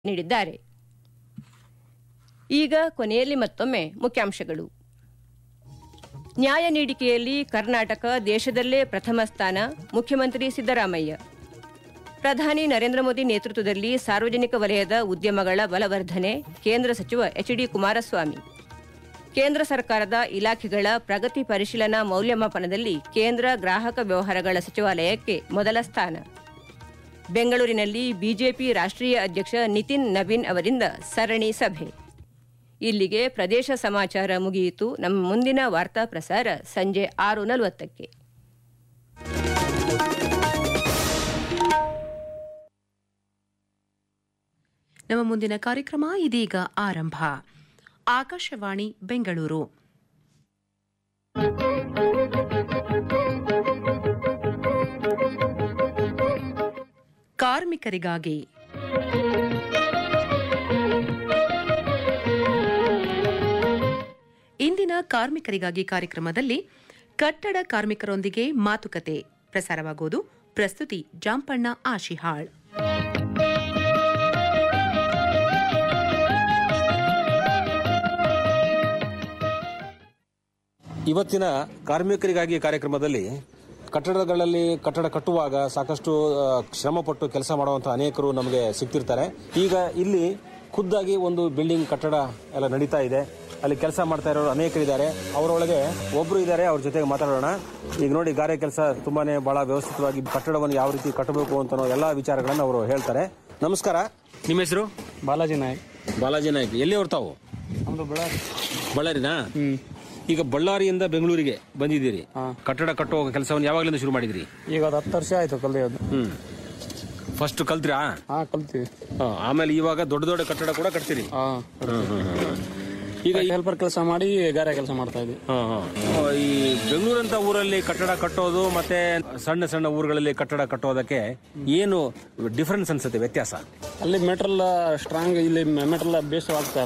ನೀಡಿದ್ದಾರೆ ಈಗ ಕೊನೆಯಲ್ಲಿ ಮತ್ತೊಮ್ಮೆ ಮುಖ್ಯಾಂಶಗಳು ನ್ಯಾಯ ನೀಡಿಕೆಯಲ್ಲಿ ಕರ್ನಾಟಕ ದೇಶದಲ್ಲೇ ಪ್ರಥಮ ಸ್ಥಾನ ಮುಖ್ಯಮಂತ್ರಿ ಸಿದ್ದರಾಮಯ್ಯ ಪ್ರಧಾನಿ ನರೇಂದ್ರ ಮೋದಿ ನೇತೃತ್ವದಲ್ಲಿ ಸಾರ್ವಜನಿಕ ವಲಯದ ಉದ್ಯಮಗಳ ಬಲವರ್ಧನೆ ಕೇಂದ್ರ ಸಚಿವ ಎಚ್ ಡಿ ಕುಮಾರಸ್ವಾಮಿ ಕೇಂದ್ರ ಸರ್ಕಾರದ ಇಲಾಖೆಗಳ ಪ್ರಗತಿ ಪರಿಶೀಲನಾ ಮೌಲ್ಯಮಾಪನದಲ್ಲಿ ಕೇಂದ್ರ ಗ್ರಾಹಕ ವ್ಯವಹಾರಗಳ ಸಚಿವಾಲಯಕ್ಕೆ ಮೊದಲ ಸ್ಥಾನ ಬೆಂಗಳೂರಿನಲ್ಲಿ ಬಿಜೆಪಿ ರಾಷ್ಟ್ರೀಯ ಅಧ್ಯಕ್ಷ ನಿತಿನ್ ನವೀನ್ ಅವರಿಂದ ಸರಣಿ ಸಭೆ ಇಲ್ಲಿಗೆ ಪ್ರದೇಶ ಸಮಾಚಾರ ಮುಗಿಯಿತು ನಮ್ಮ ಮುಂದಿನ ವಾರ್ತಾ ಪ್ರಸಾರ ಸಂಜೆ ಆರು ನಲವತ್ತಕ್ಕೆ ನಮ್ಮ ಮುಂದಿನ ಕಾರ್ಯಕ್ರಮ ಇದೀಗ ಆರಂಭ ಆಕಾಶವಾಣಿ ಬೆಂಗಳೂರು ಕಾರ್ಮಿಕರಿಗಾಗಿ ಇಂದಿನ ಕಾರ್ಮಿಕರಿಗಾಗಿ ಕಾರ್ಯಕ್ರಮದಲ್ಲಿ ಕಟ್ಟಡ ಕಾರ್ಮಿಕರೊಂದಿಗೆ ಮಾತುಕತೆ ಪ್ರಸಾರವಾಗುವುದು ಪ್ರಸ್ತುತಿ ಜಾಂಪಣ್ಣ ಆಶಿಹಾಳ್ ಇವತ್ತಿನ ಕಾರ್ಮಿಕರಿಗಾಗಿ ಕಾರ್ಯಕ್ರಮದಲ್ಲಿ ಕಟ್ಟಡಗಳಲ್ಲಿ ಕಟ್ಟಡ ಕಟ್ಟುವಾಗ ಸಾಕಷ್ಟು ಆ, ಶ್ರಮಪಟ್ಟು ಕೆಲಸ ಮಾಡುವಂಥ ಅನೇಕರು ನಮಗೆ ಸಿಗ್ತಿರ್ತಾರೆ ಈಗ ಇಲ್ಲಿ ಖುದ್ದಾಗಿ ಒಂದು ಬಿಲ್ಡಿಂಗ್ ಕಟ್ಟಡ ಎಲ್ಲ ನಡೀತಾ ಇದೆ ಅಲ್ಲಿ ಕೆಲಸ ಮಾಡ್ತಾ ಇರೋರು ಅನೇಕರಿದ್ದಾರೆ ಅವರೊಳಗೆ ಒಬ್ರು ಇದ್ದಾರೆ ಅವ್ರ ಜೊತೆಗೆ ಮಾತಾಡೋಣ ಈಗ ನೋಡಿ ಗಾರೆ ಕೆಲಸ ತುಂಬಾನೇ ಬಹಳ ವ್ಯವಸ್ಥಿತವಾಗಿ ಕಟ್ಟಡವನ್ನು ಯಾವ ರೀತಿ ಕಟ್ಟಬೇಕು ಅಂತ ಎಲ್ಲ ವಿಚಾರಗಳನ್ನು ಅವರು ಹೇಳ್ತಾರೆ ನಮಸ್ಕಾರ ನಿಮ್ಮ ಹೆಸರು ಬಾಲಾಜಿ ನಾಯಕ್ ಬಾಲಾಜಿ ನಾಯ್ಕ ಎಲ್ಲಿ ಹೊರ್ತಾವು ನಮ್ದು ಬಳ್ಳಾರಿ ಬಳ್ಳಾರಿನಾ ಈಗ ಬಳ್ಳಾರಿಯಿಂದ ಬೆಂಗಳೂರಿಗೆ ಬಂದಿದ್ದೀರಿ ಕಟ್ಟಡ ಕಟ್ಟುವ ಕೆಲಸವನ್ನು ಯಾವಾಗಲಿಂದ ಶುರು ಮಾಡಿದ್ರಿ ಈಗ ಅದು ಹತ್ತು ವರ್ಷ ಆಯ್ತು ಕಲ್ಯೋದು ಹ್ಮ್ ಫಸ್ಟ್ ಕಲ್ತ್ರಾ ಹಾ ಕಲ್ತೀವಿ ಹಾ, ಆಮೇಲೆ ಇವಾಗ ದೊಡ್ಡ ದೊಡ್ಡ ಕಟ್ಟಡ ಕೂಡ ಕಟ್ತೀರಿ ಹಾ ಹ್ಮ್, ಹ್ಮ್, ಹ್ಮ್. ಈಗ ಈ- ಹೆಲ್ಪರ್ ಕೆಲಸ ಮಾಡಿ ಗಾರೆ ಕೆಲಸ ಮಾಡ್ತಾ ಇದ್ವಿ ಹಾ, ಹಾ. ಈ ಬೆಂಗಳೂರಂತ ಊರಲ್ಲಿ ಕಟ್ಟಡ ಕಟ್ಟೋದು ಮತ್ತೆ ಸಣ್ಣ ಸಣ್ಣ ಊರುಗಳಲ್ಲಿ ಕಟ್ಟಡ ಕಟ್ಟೋದಕ್ಕೆ ಏನು ಡಿಫರೆನ್ಸ್ ಅನ್ಸುತ್ತೆ ವ್ಯತ್ಯಾಸ ಅಲ್ಲಿ ಮೆಟ್ರಲ್ ಸ್ಟ್ರಾಂಗ್ ಇಲ್ಲಿ ಮೆಟ್ರಲ್ ಬೇಸ್ ಹಾಕ್ತಾರ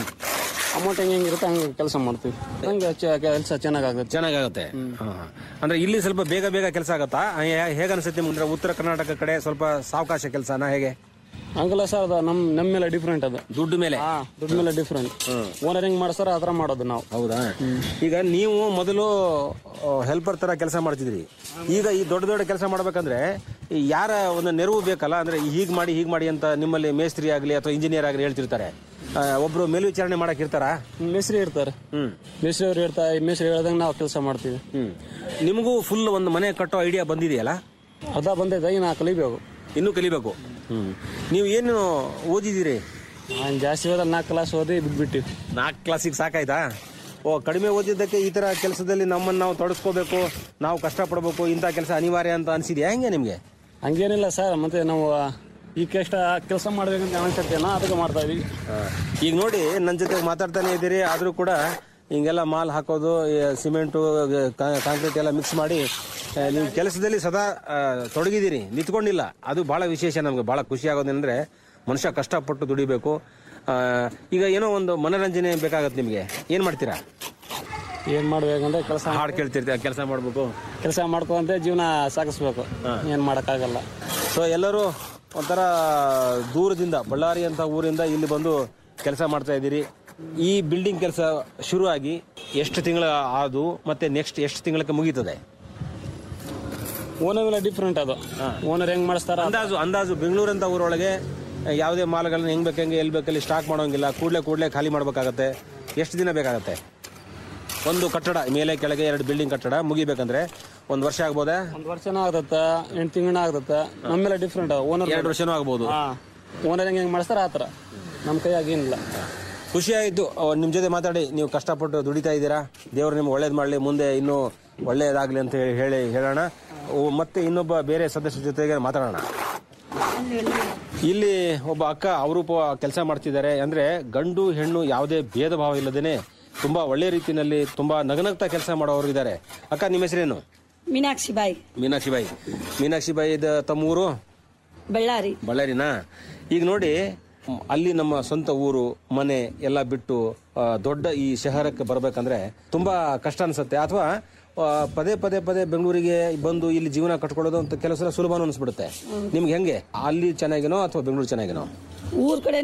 ಅಮೌಂಟ್ ಹೆಂಗೆ ಹೆಂಗಿರುತ್ತೆ ಹಂಗೆ ಕೆಲಸ ಮಾಡ್ತೀವಿ ಹಂಗೆ ಕೆಲಸ ಚೆನ್ನಾಗಾಗುತ್ತೆ ಚೆನ್ನಾಗಾಗುತ್ತೆ ಹಾ, ಹಾ. ಅಂದ್ರೆ ಇಲ್ಲಿ ಸ್ವಲ್ಪ ಬೇಗ ಬೇಗ ಕೆಲಸ ಆಗತ್ತಾ ಹೇ- ಹೇಗ್ ಅನ್ಸುತ್ತೆ ನಿಮ್ಗೆ? ಅಂದ್ರೆ ಉತ್ತರ ಕರ್ನಾಟಕ ಕಡೆ ಸ್ವಲ್ಪ ಸಾವಕಾಶ ಕೆಲಸನ ಹೇಗೆ ಹಂಗಲ್ಲ ಸರ್ ಅದು ನಮ್ ನಮ್ಮ ಮೇಲೆ ಡಿಫ್ರೆಂಟ್ ಅದು ದುಡ್ಡು ಮೇಲೆ ಹಾ ದುಡ್ಡು ಮೇಲೆ ಡಿಫ್ರೆಂಟ್ ಓನರ್ ಹೆಂಗ್ ಮಾಡ್ತಾರ ಆ ಥರ ಮಾಡೋದು ನಾವು ಹೌದಾ ಈಗ ನೀವು ಮೊದಲು ಹೆಲ್ಪರ್ ತರ ಕೆಲಸ ಮಾಡ್ತಿದ್ರಿ ಈಗ ಈ ದೊಡ್ಡ ದೊಡ್ಡ ಕೆಲಸ ಮಾಡ್ಬೇಕಂದ್ರೆ ಈ ಯಾರ ಒಂದು ನೆರವು ಬೇಕಲ್ಲ ಅಂದ್ರೆ ಹೀಗ್ ಮಾಡಿ ಹೀಗ್ ಮಾಡಿ ಅಂತ ನಿಮ್ಮಲ್ಲಿ ಮೇಸ್ತ್ರಿ ಆಗಲಿ ಅಥವಾ ಇಂಜಿನಿಯರ್ ಆಗಲಿ ಹೇಳ್ತಿರ್ತಾರೆ ಆ, ಒಬ್ರು ಮೇಲ್ವಿಚಾರಣೆ ಮಾಡಕ್ ಇರ್ತಾರಾ ಮೇಸ್ತ್ರಿ ಇರ್ತಾರೆ ಹ್ಮ್ ಮೇಸ್ತ್ರಿ ಅವ್ರು ಇರ್ತಾರೆ ಮೇಸ್ತ್ರಿ ಹೇಳ್ದಂಗೆ ನಾವು ಕೆಲಸ ಮಾಡ್ತೀವಿ ಹ್ಮ್ ನಿಮಗೂ ಫುಲ್ ಒಂದು ಮನೆ ಕಟ್ಟೋ ಐಡಿಯಾ ಬಂದಿದೆಯಲ್ಲ ಅರ್ಧ ಬಂದೈತೆ ಈಗ ನಾ ಕಲಿಬೇಕು ಇನ್ನೂ ಕಲಿಬೇಕು ಹ್ಮ್ ನೀವು ಏನು ಓದಿದ್ದೀರಿ ನಾನು ಜಾಸ್ತಿ ಓದಲ್ಲ ನಾಲ್ಕು ಕ್ಲಾಸ್ ಓದಿ ಬಿಟ್ಬಿಟ್ಟಿವಿ ನಾಲ್ಕು ಕ್ಲಾಸಿಗೆ ಸಾಕಾಯ್ತಾ ಓ ಕಡಿಮೆ ಓದಿದ್ದಕ್ಕೆ ಈ ತರ ಕೆಲಸದಲ್ಲಿ ನಮ್ಮನ್ನು ನಾವು ತೊಡಸ್ಕೋಬೇಕು ನಾವು ಕಷ್ಟಪಡಬೇಕು ಇಂಥ ಕೆಲಸ ಅನಿವಾರ್ಯ ಅಂತ ಅನ್ಸಿದ್ಯಾ ಹೆಂಗೆ ನಿಮಗೆ ಹಂಗೇನಿಲ್ಲ ಸರ್ ಮತ್ತೆ ನಾವು ಈ ಕಷ್ಟ ಕೆಲಸ ಮಾಡ್ಬೇಕಂತ ಅನ್ಸುತ್ತೇನೋ ಅದಕ್ಕೆ ಮಾಡ್ತಾ ಇದೀವಿ ಈಗ ನೋಡಿ ನನ್ನ ಜೊತೆ ಮಾತಾಡ್ತಾನೆ ಇದ್ದೀರಿ ಆದರೂ ಕೂಡ ಹಿಂಗೆಲ್ಲ ಮಾಲ್ ಹಾಕೋದು ಈ ಸಿಮೆಂಟು ಕಾ- ಕಾಂಕ್ರೀಟ್ ಎಲ್ಲ ಮಿಕ್ಸ್ ಮಾಡಿ ಆ, ನೀವು ಕೆಲಸದಲ್ಲಿ ಸದಾ ಆ, ತೊಡಗಿದ್ದೀರಿ ನಿಂತ್ಕೊಂಡಿಲ್ಲ ಅದು ಬಹಳ ವಿಶೇಷ ನಮಗೆ ಬಹಳ ಖುಷಿ ಆಗೋದೇನೆಂದ್ರೆ ಮನುಷ್ಯ ಕಷ್ಟಪಟ್ಟು ದುಡಿಬೇಕು ಆ, ಈಗ ಏನೋ ಒಂದು ಮನೋರಂಜನೆ ಬೇಕಾಗತ್ತೆ ನಿಮಗೆ ಏನು ಮಾಡ್ತೀರಾ ಏನ್ ಮಾಡ್ಬೇಕಂದ್ರೆ ಕೆಲಸ ಹಾಡು ಕೇಳ್ತಿರ್ತೀರ ಕೆಲಸ ಮಾಡಬೇಕು ಕೆಲಸ ಮಾಡ್ಕೊಂತ ಜೀವನ ಸಾಗಿಸ್ಬೇಕು ಏನ್ ಮಾಡಕ್ಕಾಗಲ್ಲ ಸೊ ಎಲ್ಲರೂ ಒಂಥರ ದೂರದಿಂದ ಬಳ್ಳಾರಿ ಅಂತ ಊರಿಂದ ಇಲ್ಲಿ ಬಂದು ಕೆಲಸ ಮಾಡ್ತಾ ಇದ್ದೀರಿ ಈ ಬಿಲ್ಡಿಂಗ್ ಕೆಲಸ ಶುರುವಾಗಿ ಎಷ್ಟು ತಿಂಗಳ ಆದು ಮತ್ತೆ ನೆಕ್ಸ್ಟ್ ಎಷ್ಟು ತಿಂಗಳಕ್ಕೆ ಮುಗೀತದೆ ಓನರ್ ಮೇಲೆ ಡಿಫ್ರೆಂಟ್ ಅದು ಓನರ್ ಹೆಂಗ್ ಮಾಡಿಸ್ತಾರ ಅಂದಾಜು ಅಂದಾಜು ಬೆಂಗಳೂರಂತ ಊರೊಳಗೆ ಯಾವುದೇ ಮಾಲ್ಗಳನ್ನ ಹೆಂಗ್ ಬೇಕಂಗೆ ಎಲ್ಲಿ ಬೇಕಲ್ಲಿ ಸ್ಟಾಕ್ ಮಾಡೋಂಗಿಲ್ಲ ಕೂಡಲೇ ಕೂಡಲೇ ಖಾಲಿ ಮಾಡಬೇಕಾಗತ್ತೆ ಎಷ್ಟು ದಿನ ಬೇಕಾಗತ್ತೆ ಒಂದು ಕಟ್ಟಡ ಮೇಲೆ ಕೆಳಗೆ ಎರಡು ಬಿಲ್ಡಿಂಗ್ ಕಟ್ಟಡ ಮುಗಿಬೇಕಂದ್ರೆ ಒಂದು ವರ್ಷ ಆಗ್ಬೋದಾ ಒಂದ್ ವರ್ಷನೂ ಆಗತ್ತ ಎಂಟು ತಿಂಗಳನ್ನ ಆಗತ್ತ ನಮ್ಮ ಮೇಲೆ ಡಿಫ್ರೆಂಟ್ ಓನರ್ ಎರಡು ವರ್ಷನೂ ಆಗ್ಬೋದು ಹಾ ಓನರ್ ಹೆಂಗ್ ಹೆಂಗ್ ಮಾಡಿಸ್ತಾರ ಆತರ ನಮ್ ಕೈಯಾಗ ಏನಿಲ್ಲ ಖುಷಿ ಆಯಿತು ನಿಮ್ಮ ಜೊತೆ ಮಾತಾಡಿ ನೀವು ಕಷ್ಟಪಟ್ಟು ದುಡಿತಾ ಇದ್ದೀರಾ ದೇವರು ನಿಮ್ಗೆ ಒಳ್ಳೇದು ಮಾಡಲಿ ಮುಂದೆ ಇನ್ನೂ ಒಳ್ಳೆಯದಾಗಲಿ ಅಂತ ಹೇಳಿ ಹೇಳಿ ಹೇಳೋಣ ಓ, ಮತ್ತೆ ಇನ್ನೊಬ್ಬ ಬೇರೆ ಸದಸ್ಯರ ಜೊತೆಗೆ ಮಾತಾಡೋಣ ಇಲ್ಲಿ ಒಬ್ಬ ಅಕ್ಕ ಅಪರೂಪ ಕೆಲಸ ಮಾಡ್ತಿದ್ದಾರೆ ಅಂದ್ರೆ ಗಂಡು ಹೆಣ್ಣು ಯಾವುದೇ ಭೇದ ಭಾವ ಇಲ್ಲದೇನೆ ತುಂಬಾ ಒಳ್ಳೆ ರೀತಿಯಲ್ಲಿ ತುಂಬಾ ನಗನಗ್ತಾ ಕೆಲಸ ಮಾಡೋರು ಇದ್ದಾರೆ ಅಕ್ಕ ನಿಮ್ಮ ಹೆಸರೇನು ಮೀನಾಕ್ಷಿ ಬಾಯಿ ಮೀನಾಕ್ಷಿ ಬಾಯಿ ಮೀನಾಕ್ಷಿ ಬಾಯಿ ಇದು ತಮ್ಮೂರು ಬಳ್ಳಾರಿ ಬಳ್ಳಾರಿನಾ ಈಗ ನೋಡಿ ಮ್, ಅಲ್ಲಿ ನಮ್ಮ ಸ್ವಂತ ಊರು ಮನೆ ಎಲ್ಲ ಬಿಟ್ಟು ಆ, ದೊಡ್ಡ ಈ ಶಹರಕ್ಕೆ ಬರಬೇಕಂದ್ರೆ ತುಂಬಾ ಕಷ್ಟ ಅನ್ಸುತ್ತೆ ಅಥವಾ ಆ, ಪದೇ ಪದೇ ಪದೇ ಬೆಂಗಳೂರಿಗೆ ಬಂದು ಇಲ್ಲಿ ಜೀವನ ಕಟ್ಕೊಳ್ಳೋದು ಅಂತ ಕೆಲವು ಸಲ ಸುಲಭನೂ ಅನ್ಸ್ಬಿಡುತ್ತೆ ನಿಮ್ಗೆ ಹೆಂಗೆ ಅಲ್ಲಿ ಚೆನ್ನಾಗಿನೋ ಅಥವಾ ಬೆಂಗಳೂರು ಚೆನ್ನಾಗಿನೋ ಊರ್ ಕಡೆ